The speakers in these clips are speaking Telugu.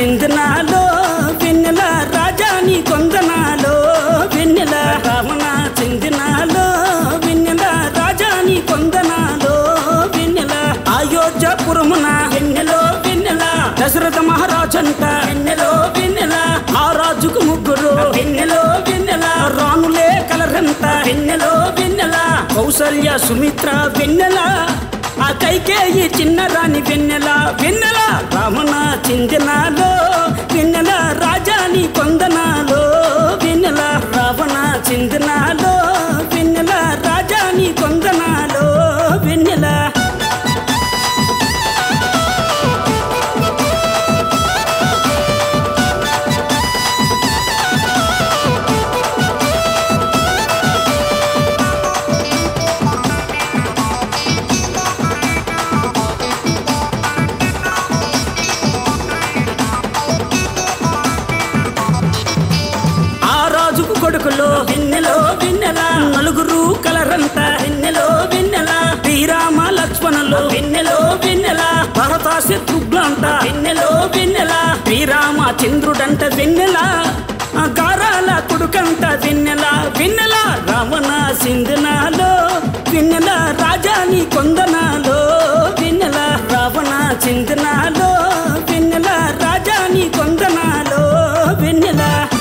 చిందనాలో వెన్నెల రాజాని కొందనాలో వెన్నెల రావణ చిందనాలో వెన్నెల రాజాని కొందనాలో వెన్నెల అయోధ్యపురమున వెన్నెలో వెన్నెల దశరథ మహారాజంట వెన్నెలో వెన్నెల ఆ రాజుకు ముగ్గురు వెన్నెలో వెన్నెల రాణులే కలరంత వెన్నెలో వెన్నెల కౌసల్య సుమిత్ర వెన్నెల ఆ కైకేయి చిన్న రాణి వెన్నెల వెన్నెల రామణ చిందనాలో వెన్నెల రాజాని కొందనాలో వెన్నెల రావణ చిందనాలో వెన్నెల రాజాని కొందనాలో వెన్నెల ఆ రాజుకు కొడుకులో వెన్నెలో వెన్నెల నలుగురు కలరంత వెన్నెలో వెన్నెల శ్రీరామ లక్ష్మణులు వెన్నెలో వెన్నెల భరత శత్రుఘ్నంట వెన్నెలో వెన్నెల శ్రీరామ చంద్రుడంట వెన్నెల ఆ గారాల కొడుకంట వెన్నెల వెన్నెల రావణ సింధనాలో వెన్నెల రాజాని కొందనాలో వెన్నెల రావణ చిందనాలో వెన్నెల రాజాని కొందనాలో వెన్నెల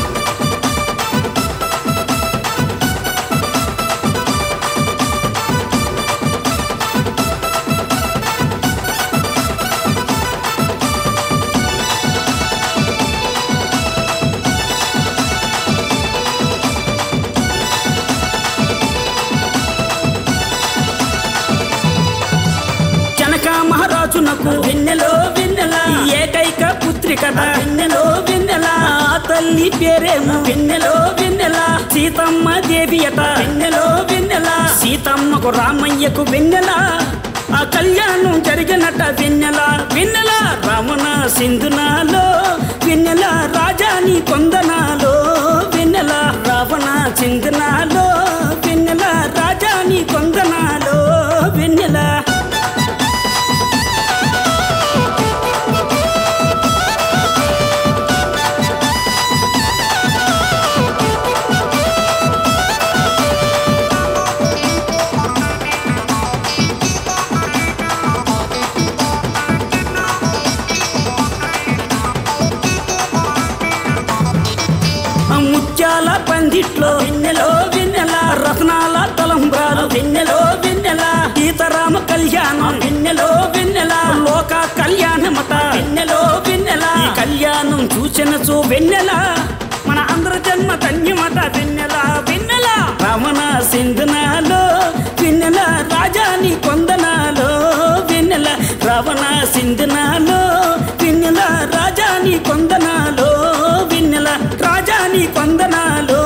జనక మహారాజునకు వెన్నెలో వెన్నెల ఏకైక పుత్రికట వెన్నెలో వెన్నెల ఆ తల్లి పేరేమో వెన్నెలో వెన్నెల సీతమ్మ దేవి అట వెన్నెలో వెన్నెల సీతమ్మకు రామయ్యకు వెన్నెల ఆ కళ్యాణం జరిగినట వెన్నెల వెన్నెల రావణ సింధునాలో వెన్నెల రాజాని కొందనాలో వెన్నెల రావణ చిందనాలో వెన్నెల రాజాని కొందనాలో వెన్నెల ఆ ముత్యాల పందిట్లో వెన్నెలో వెన్నెల రత్నాల తలంబ్రాలు వెన్నెలో వెన్నెల సీతారామ కళ్యాణం వెన్నెలో వెన్నెల లోక కళ్యాణమట వెన్నెలో వెన్నెల ఈ కళ్యాణం చూసిన చూ వెన్నెల మన అందరి జన్మ ధన్యమట వెన్నెల వెన్నెల రమణ సింధనాలో వెన్నెల రాజాని కొందనాలో వెన్నెల రవణ సింధనాలో వెన్నెల రాజాని కొందనాలో వెన్నెల రాజాని కొందనాలో